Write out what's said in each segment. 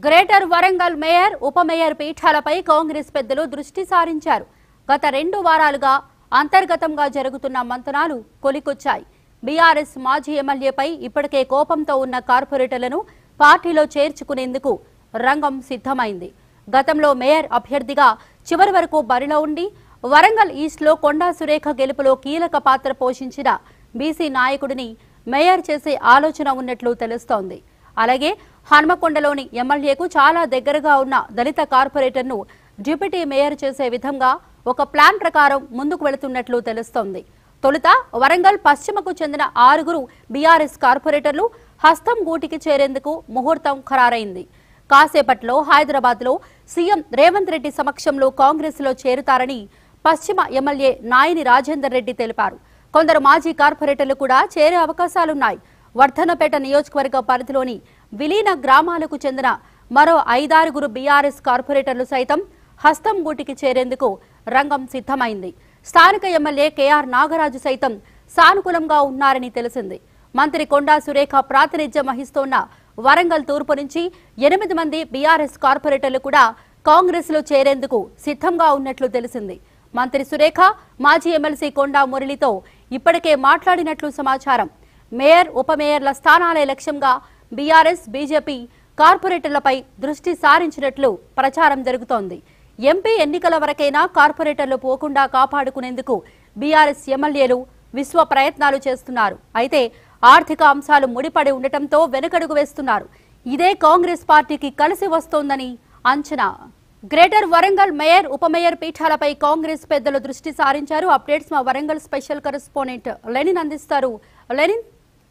Greater Warangal mayor ఉప mayor పీఠాలపై కాంగ్రెస్ పెద్దలు దృష్టి సారించారు గత రెండు వారాలుగా అంతర్గతంగా జరుగుతున్న మంతనాలు కొలికొచ్చాయి బీఆర్ఎస్ మాజీ ఎమ్మెల్యేపై ఇప్పటికే కోపంతో ఉన్న కార్పొరేటర్లను పార్టీలో చేర్చుకునేందుకు రంగం సిద్ధమైంది గతంలో మేయర్ అభ్యర్థిగా చివరి వరకు బరిలో ఉండి వరంగల్ ఈస్ట్లో కొండా సురేఖ గెలుపులో కీలక పాత్ర పోషించిన బీసీ నాయకుడిని మేయర్ చేసే ఆలోచన ఉన్నట్లు తెలుస్తోంది అలాగే హన్మకొండలోని ఎమ్మెల్యేకు చాలా దగ్గరగా ఉన్న దళిత కార్పొరేటర్ను డిప్యూటీ మేయర్ చేసే విధంగా ఒక ప్లాన్ ప్రకారం ముందుకు వెళుతున్నట్లు తెలుస్తోంది తొలుత వరంగల్ పశ్చిమకు చెందిన ఆరుగురు బీఆర్ఎస్ కార్పొరేటర్లు హస్తం గూటికి చేరేందుకు ముహూర్తం ఖరారైంది కాసేపట్లో హైదరాబాద్లో సీఎం రేవంత్ రెడ్డి సమక్షంలో కాంగ్రెస్లో చేరుతారని పశ్చిమ ఎమ్మెల్యే నాయని రాజేందర్ రెడ్డి తెలిపారు కొందరు మాజీ కార్పొరేటర్లు కూడా చేరే అవకాశాలున్నాయి వర్ధనపేట నియోజకవర్గ పరిధిలోని విలీన గ్రామాలకు చెందిన మరో ఐదారుగురు బీఆర్ఎస్ కార్పొరేటర్లు సైతం హస్తం గూటికి చేరేందుకు రంగం సిద్ధమైంది స్థానిక ఎమ్మెల్యే కేఆర్ నాగరాజు సైతం సానుకూలంగా ఉన్నారని తెలిసింది మంత్రి కొండా సురేఖ ప్రాతినిధ్యం వహిస్తోన్న వరంగల్ తూర్పు నుంచి ఎనిమిది మంది బీఆర్ఎస్ కార్పొరేటర్లు కూడా కాంగ్రెస్ లో చేరేందుకు సిద్ధంగా ఉన్నట్లు తెలిసింది మంత్రి సురేఖ మాజీ ఎమ్మెల్సీ కొండా మురళితో ఇప్పటికే మాట్లాడినట్లు సమాచారం మేయర్ ఉప మేయర్ల స్థానాలే లక్ష్యంగా బీఆర్ఎస్ బీజేపీ కార్పొరేటర్లపై దృష్టి సారించినట్లు ప్రచారం జరుగుతోంది ఎంపీ ఎన్నికల వరకైనా కార్పొరేటర్లు పోకుండా కాపాడుకునేందుకు బీఆర్ఎస్ ఎమ్మెల్యేలు విశ్వ ప్రయత్నాలు చేస్తున్నారు అయితే ఆర్థిక అంశాలు ముడిపడి ఉండటంతో వెనుకడుగు వేస్తున్నారు ఇదే కాంగ్రెస్ పార్టీకి కలిసి వస్తోందని అంచనా గ్రేటర్ వరంగల్ మేయర్ ఉప మేయర్ పీఠాలపై కాంగ్రెస్ పెద్దలు దృష్టి సారించారు అప్డేట్స్ మా వరంగల్ స్పెషల్ కరెస్పాండెంట్ లెనిన్ అందిస్తారు లెనిన్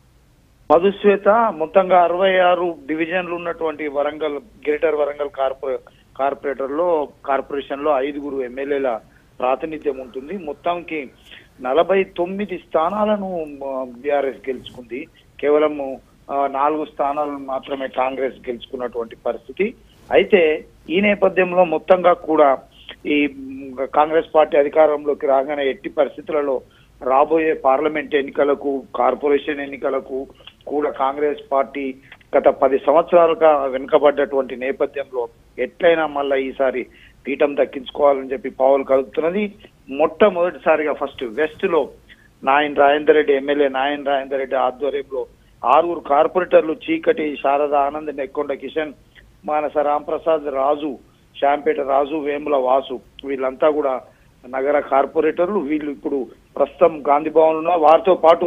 మధుశ్వేత మొత్తంగా అరవై ఆరు డివిజన్లు ఉన్నటువంటి వరంగల్ గ్రేటర్ వరంగల్ కార్పొరే కార్పొరేటర్ లో కార్పొరేషన్ లో ఐదుగురు ఎమ్మెల్యేల ప్రాతినిధ్యం ఉంటుంది మొత్తంకి నలభై తొమ్మిది స్థానాలను బీఆర్ఎస్ గెలుచుకుంది కేవలం ఆ, నాలుగు స్థానాలను మాత్రమే కాంగ్రెస్ గెలుచుకున్నటువంటి పరిస్థితి అయితే ఈ నేపథ్యంలో మొత్తంగా కూడా ఈ మ్, కాంగ్రెస్ పార్టీ అధికారంలోకి రాగానే ఎట్టి పరిస్థితులలో రాబోయే పార్లమెంట్ ఎన్నికలకు కార్పొరేషన్ ఎన్నికలకు కూడా కాంగ్రెస్ పార్టీ గత పది సంవత్సరాలుగా వెనుకబడ్డటువంటి నేపథ్యంలో ఎట్లయినా మళ్ళా ఈసారి పీఠం దక్కించుకోవాలని చెప్పి పావులు కలుగుతున్నది మొట్టమొదటిసారిగా ఫస్ట్ వెస్ట్ లో నాయన్ రాజేందర్ రెడ్డి ఎమ్మెల్యే నాయన్ రాజేందర్ రెడ్డి ఆధ్వర్యంలో ఆరుగురు కార్పొరేటర్లు చీకటి శారద ఆనంద్ నెక్కొండ కిషన్ మానస రాంప్రసాద్ రాజు శాంపేట రాజు వేముల వాసు వీళ్ళంతా కూడా నగర కార్పొరేటర్లు వీళ్ళు ఇప్పుడు ప్రస్తుతం గాంధీ భవన్ లో వారితో పాటు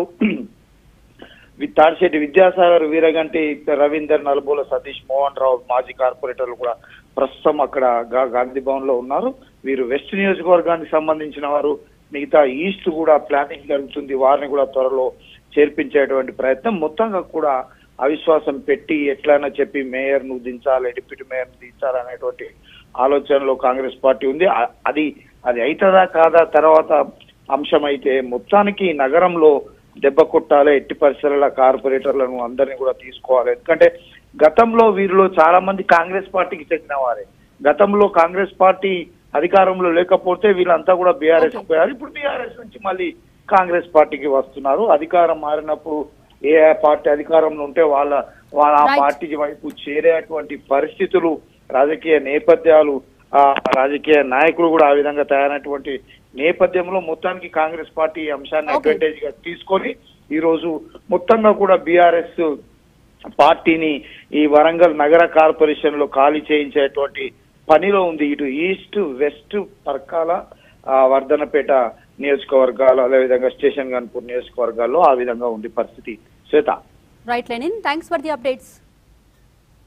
వి- తాడిశెట్టి విద్యాసాగర్ వీరగంటి రవీందర్ నలబోల సతీష్ మోహన్ రావు మాజీ కార్పొరేటర్లు కూడా ప్రస్తుతం అక్కడ గా- గాంధీ భవన్ లో ఉన్నారు వీరు వెస్ట్ నియోజకవర్గానికి సంబంధించిన వారు మిగతా ఈస్ట్ కూడా ప్లానింగ్ జరుగుతుంది వారిని కూడా త్వరలో చేర్పించేటువంటి ప్రయత్నం మొత్తంగా కూడా అవిశ్వాసం పెట్టి ఎట్లైనా చెప్పి మేయర్ ను దించాలి డిప్యూటీ మేయర్ ను దించాలి అనేటువంటి ఆలోచనలో కాంగ్రెస్ పార్టీ ఉంది అ- అది అది అవుతుందా కాదా తర్వాత అంశం అయితే మొత్తానికి నగరంలో దెబ్బ కొట్టాలి ఎట్టి పరిసరాల కార్పొరేటర్లను అందరినీ కూడా తీసుకోవాలి ఎందుకంటే గతంలో వీరిలో చాలా మంది కాంగ్రెస్ పార్టీకి చెందిన వారే గతంలో కాంగ్రెస్ పార్టీ అధికారంలో లేకపోతే వీళ్ళంతా కూడా బీఆర్ఎస్ Okay. పోయారు ఇప్పుడు బీఆర్ఎస్ నుంచి మళ్ళీ కాంగ్రెస్ పార్టీకి వస్తున్నారు అధికారం మారినప్పుడు ఏ పార్టీ అధికారంలో ఉంటే వాళ్ళ వాళ్ళ ఆ Right. పార్టీ వైపు చేరేటువంటి పరిస్థితులు రాజకీయ నేపథ్యాలు ఆ రాజకీయ నాయకులు కూడా ఆ విధంగా తయారైనటువంటి నేపథ్యంలో మొత్తానికి కాంగ్రెస్ పార్టీ ఈ అంశాన్ని Okay. అడ్వాంటేజ్ గా తీసుకొని ఈ రోజు మొత్తంగా కూడా బీఆర్ఎస్ పార్టీని ఈ వరంగల్ నగర కార్పొరేషన్ లో ఖాళీ చేయించేటువంటి పనిలో ఉంది ఇటు ఈస్ట్ వెస్ట్ పర్కాల ఆ, వర్ధనపేట నియోజకవర్గాలు అదేవిధంగా స్టేషన్ గన్పూర్ నియోజకవర్గాల్లో ఆ విధంగా ఉంది పరిస్థితి Shweta right Lenin thanks for the updates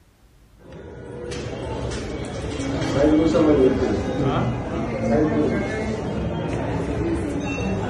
Saya bisa mengerti. Saya bisa.